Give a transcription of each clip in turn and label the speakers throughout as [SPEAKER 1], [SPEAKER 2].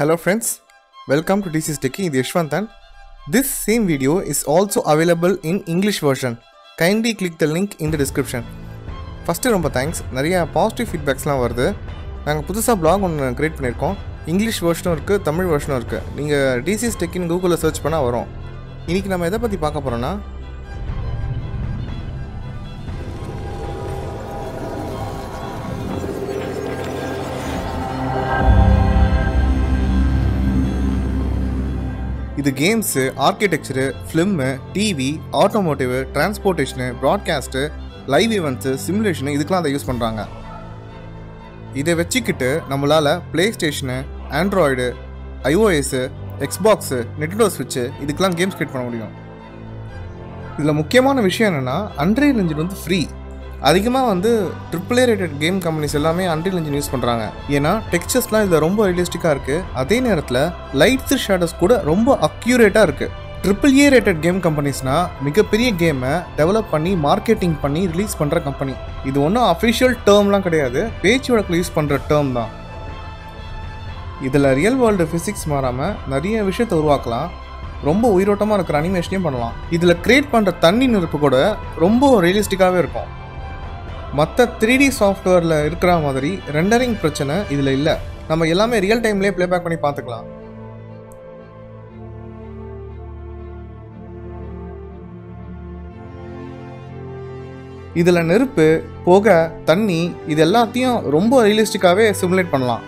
[SPEAKER 1] Hello friends, welcome to DC Sticky, இது Yashwanthan This same video is also available in English version. Kindly click the link in the description. First ரொம்ப thanks நிறைய positive ஃபீட்பேக்ஸ்லாம் வருது நாங்கள் புதுசாக blog ஒன்று create பண்ணியிருக்கோம் இங்கிலீஷ் வெர்ஷனும் இருக்குது தமிழ் வெர்ஷனும் இருக்குது நீங்கள் டிசி ஸ்டெக்கின்னு கூகுளில் சர்ச் பண்ணால் வரும் இன்றைக்கி நம்ம எதை பற்றி பார்க்க போகிறோன்னா இது games architecture film TV automotive transportation broadcast live events simulation இதுக்கெலாம் அதை யூஸ் பண்ணுறாங்க இதை வச்சுக்கிட்டு நம்மளால் PlayStation Android iOS Xbox நெட்டோ ஸ்விட்சு இதுக்கெலாம் கேம்ஸ் கிரியேட் பண்ண முடியும் இதில் முக்கியமான விஷயம் என்னென்னா அண்ட்ரியல் இன்ஜின் வந்து ஃப்ரீ அதிகமாக வந்து triple A rated game companies எல்லாமே அண்ட்ரியல் இன்ஜின் யூஸ் பண்ணுறாங்க ஏன்னா டெக்ஸ்டர்ஸ்லாம் இதில் ரொம்ப ரியலிஸ்டிக்காக இருக்குது அதே நேரத்தில் லைட்ஸ் ஷேடோஸ் கூட ரொம்ப அக்யூரேட்டாக இருக்குது ட்ரிபிள் ஏ ரேட்டட் கேம் கம்பெனிஸ்னால் மிகப்பெரிய கேமை டெவலப் பண்ணி மார்க்கெட்டிங் பண்ணி ரிலீஸ் பண்ணுற கம்பெனி இது ஒன்றும் அஃபிஷியல் டேர்ம்லாம் கிடையாது பேச்சு வழக்கில் யூஸ் பண்ணுற டேர்ம் தான் இதில் ரியல் வேர்ல்டு ஃபிசிக்ஸ் மாறாமல் நிறைய விஷயத்தை உருவாக்கலாம் ரொம்ப உயிரோட்டமாக இருக்கிற அனிமேஷனையும் பண்ணலாம் இதில் கிரியேட் பண்ணுற தண்ணி நெருப்பு கூட ரொம்ப ரியலிஸ்டிக்காகவே இருக்கும் மற்ற த்ரீ டி சாஃப்ட்வேரில் இருக்கிற மாதிரி ரெண்டரிங் பிரச்சனை இதில் இல்லை நம்ம எல்லாமே ரியல் டைம்லேயே ப்ளேபேக் பண்ணி பார்த்துக்கலாம் இதில் நெருப்பு புகை தண்ணி இது எல்லாத்தையும் ரொம்ப ரியலிஸ்டிக்காகவே சிமுலேட் பண்ணலாம்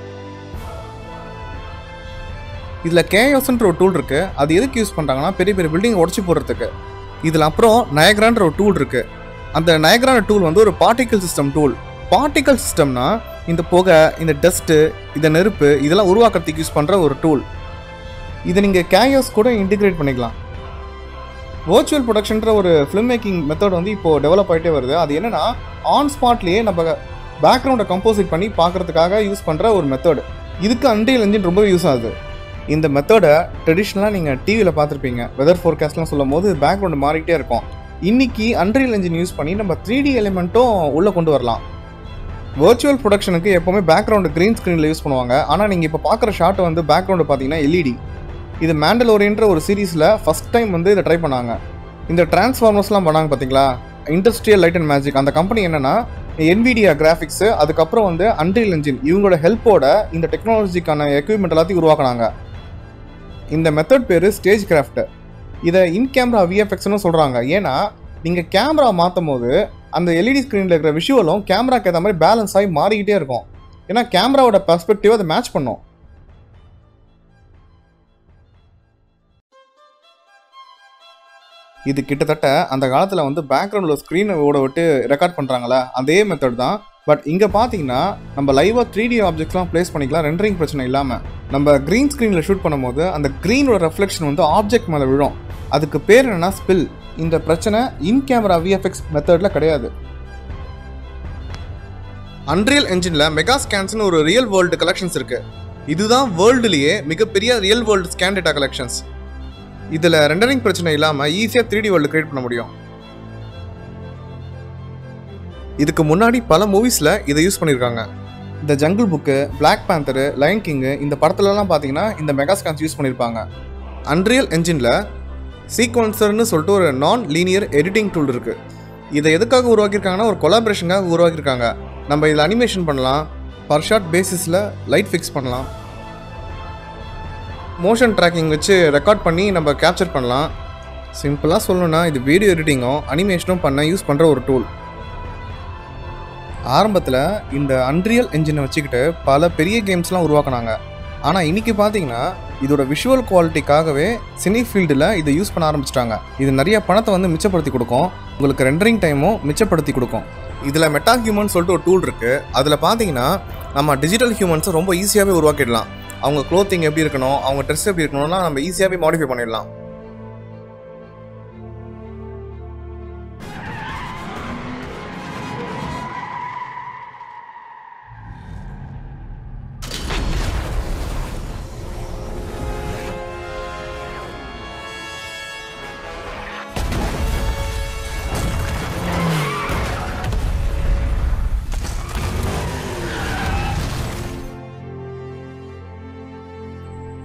[SPEAKER 1] இதில் கேஎஸ்ன்ற ஒரு டூல் இருக்குது அது எதுக்கு யூஸ் பண்ணுறாங்கன்னா பெரிய பெரிய பில்டிங் உடச்சி போடுறதுக்கு இதில் அப்புறம் நயக்ரான்ற ஒரு டூல் இருக்குது அந்த நயக்ரான டூல் வந்து ஒரு பார்ட்டிக்கல் சிஸ்டம் டூல் பார்ட்டிக்கல் சிஸ்டம்னா இந்த புகை இந்த டஸ்ட்டு இந்த நெருப்பு இதெல்லாம் உருவாக்குறதுக்கு யூஸ் பண்ணுற ஒரு டூல் இதை நீங்கள் கேயோஸ் கூட இன்டிகிரேட் பண்ணிக்கலாம் வர்ச்சுவல் ப்ரொடக்ஷன்ற ஒரு ஃபிலிம் மேக்கிங் மெத்தட் வந்து இப்போது டெவலப் ஆகிட்டே வருது அது என்னென்னா ஆன் ஸ்பாட்லேயே நம்ம பேக்ரவுண்டை கம்போசிட் பண்ணி பார்க்குறதுக்காக யூஸ் பண்ணுற ஒரு மெத்தட் இதுக்கு அன்ரியல் இன்ஜின் ரொம்ப யூஸ் ஆகுது இந்த மெத்தடை ட்ரெடிஷ்னலாக நீங்கள் டிவியில் பார்த்துருப்பீங்க வெதர் ஃபோர்காஸ்ட்லாம் சொல்லும் போது பேக்ரவுண்டு மாறிக்கிட்டே இருக்கும் இன்னைக்கு அன்ரியல் இன்ஜின் யூஸ் பண்ணி நம்ம த்ரீ டி எலிமெண்ட்டும் உள்ளே கொண்டு வரலாம் வர்ச்சுவல் ப்ரொடக்ஷனுக்கு எப்போவுமே பேக்ரவுண்டு க்ரீன் ஸ்க்ரீனில் யூஸ் பண்ணுவாங்க ஆனால் நீங்கள் இப்போ பார்க்குற ஷாட் வந்து பேக்ரவுண்டு பார்த்தீங்கன்னா எல்இடி இது மேண்டலோரியன்ற ஒரு சீரீஸில் ஃபஸ்ட் டைம் வந்து இதை ட்ரை பண்ணாங்க இந்த டிரான்ஸ்ஃபார்மர்ஸ்லாம் பண்ணாங்க பார்த்தீங்களா இண்டஸ்ட்ரியல் லைட் அண்ட் மேஜிக் அந்த கம்பெனி என்னென்னா என்விடியா கிராஃபிக்ஸு அதுக்கப்புறம் வந்து அன்ரியல் இன்ஜின் இவங்களோட ஹெல்ப்போட இந்த டெக்னாலஜிக்கான எக்யூப்மெண்ட் எல்லாத்தையும் உருவாக்குனாங்க இந்த மெத்தட் பேர் ஸ்டேஜ் கிராஃப்ட் இதை இன் கேமரா விஎஃப்எக்ஸ்னு சொல்கிறாங்க ஏன்னா நீங்கள் கேமரா மாற்றும் போது அந்த எல்இடி ஸ்க்ரீனில் இருக்கிற விஷுவலும் கேமராக்கு ஏற்ற மாதிரி பேலன்ஸ் ஆகி மாறிக்கிட்டே இருக்கும் ஏன்னா கேமராவோட பர்ஸ்பெக்டிவ் அதை மேட்ச் பண்ணும் இது கிட்டத்தட்ட அந்த காலத்தில் வந்து பேக்ரவுண்டில் ஸ்க்ரீனை ஓட விட்டு ரெக்கார்ட் பண்ணுறாங்களே அதே மெத்தட் தான் பட் இங்கே பார்த்தீங்கன்னா நம்ம லைவாக த்ரீ டி ஆப்ஜெக்ட்ஸ்லாம் ப்ளேஸ் பண்ணிக்கலாம் ரெண்டரிங் பிரச்சனை இல்லாமல் நம்ம க்ரீன் ஸ்க்ரீனில் ஷூட் பண்ணும்போது அந்த க்ரீனோட ரெஃப்ளெக்ஷன் வந்து ஆப்ஜெக்ட் மேலே விழும் அதுக்கு பேர் என்னென்னா ஸ்பில் இந்த பிரச்சனை இன் கேமரா விஎஃப்எக்ஸ் மெத்தடில் கிடையாது அன்ரியல் என்ஜினில் மெகா ஸ்கேன்ஸ்னு ஒரு ரியல் வேர்ல்டு கலெக்ஷன்ஸ் இருக்குது இதுதான் வேர்ல்டுலேயே மிகப்பெரிய real world scan data collections இதில் ரெண்டரிங் பிரச்சனை இல்லாமல் ஈஸியாக த்ரீ டி வேர்ல்டு கிரியேட் பண்ண முடியும் இதுக்கு முன்னாடி பல மூவிஸில் இதை யூஸ் பண்ணியிருக்காங்க இந்த jungle book black panther lion king இந்த படத்துலலாம் பார்த்தீங்கன்னா இந்த மெகா ஸ்கேன்ஸ் யூஸ் பண்ணியிருப்பாங்க அன்ரியல் என்ஜினில் சீக்வன்சர்னு சொல்லிட்டு ஒரு நான் லீனியர் எடிட்டிங் டூல் இருக்குது இதை எதுக்காக உருவாக்கியிருக்காங்கன்னா ஒரு கொலாபரேஷனுக்காக உருவாக்கியிருக்காங்க நம்ம இதில் அனிமேஷன் பண்ணலாம் பர் ஷார்ட் பேசிஸில் லைட் ஃபிக்ஸ் பண்ணலாம் மோஷன் ட்ராக்கிங் வச்சு ரெக்கார்ட் பண்ணி நம்ம கேப்சர் பண்ணலாம் சிம்பிளாக சொல்லணும்னா இது வீடியோ எடிட்டிங்கும் அனிமேஷனும் பண்ண யூஸ் பண்ணுற ஒரு டூல் ஆரம்பத்தில் இந்த அன்ரியல் என்ஜினை வச்சுக்கிட்டு பல பெரிய கேம்ஸ்லாம் உருவாக்குனாங்க ஆனால் இன்றைக்கி பார்த்தீங்கன்னா இதோட விஷுவல் குவாலிட்டிக்காகவே சினி ஃபீல்டில் இதை யூஸ் பண்ண ஆரம்பிச்சிட்டாங்க இது நிறைய பணத்தை வந்து மிச்சப்படுத்தி கொடுக்கும் உங்களுக்கு ரெண்டரிங் டைமும் மிச்சப்படுத்தி கொடுக்கும் இதில் மெட்டா ஹியூமன் சொல்லிட்டு ஒரு டூல் இருக்குது அதில் பார்த்தீங்கன்னா நம்ம டிஜிட்டல் ஹியூமன்ஸை ரொம்ப ஈஸியாகவே உருவாக்கிடலாம் அவங்க க்ளோத்திங் எப்படி இருக்கணும் அவங்க ட்ரெஸ் எப்படி இருக்கணும்னா நம்ம ஈஸியாகவே மாடிஃபை பண்ணிடலாம்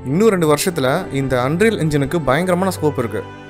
[SPEAKER 1] இன்னும் ரெண்டு வருஷத்தில் இந்த அன்ரியல் இன்ஜினுக்கு பயங்கரமான ஸ்கோப் இருக்குது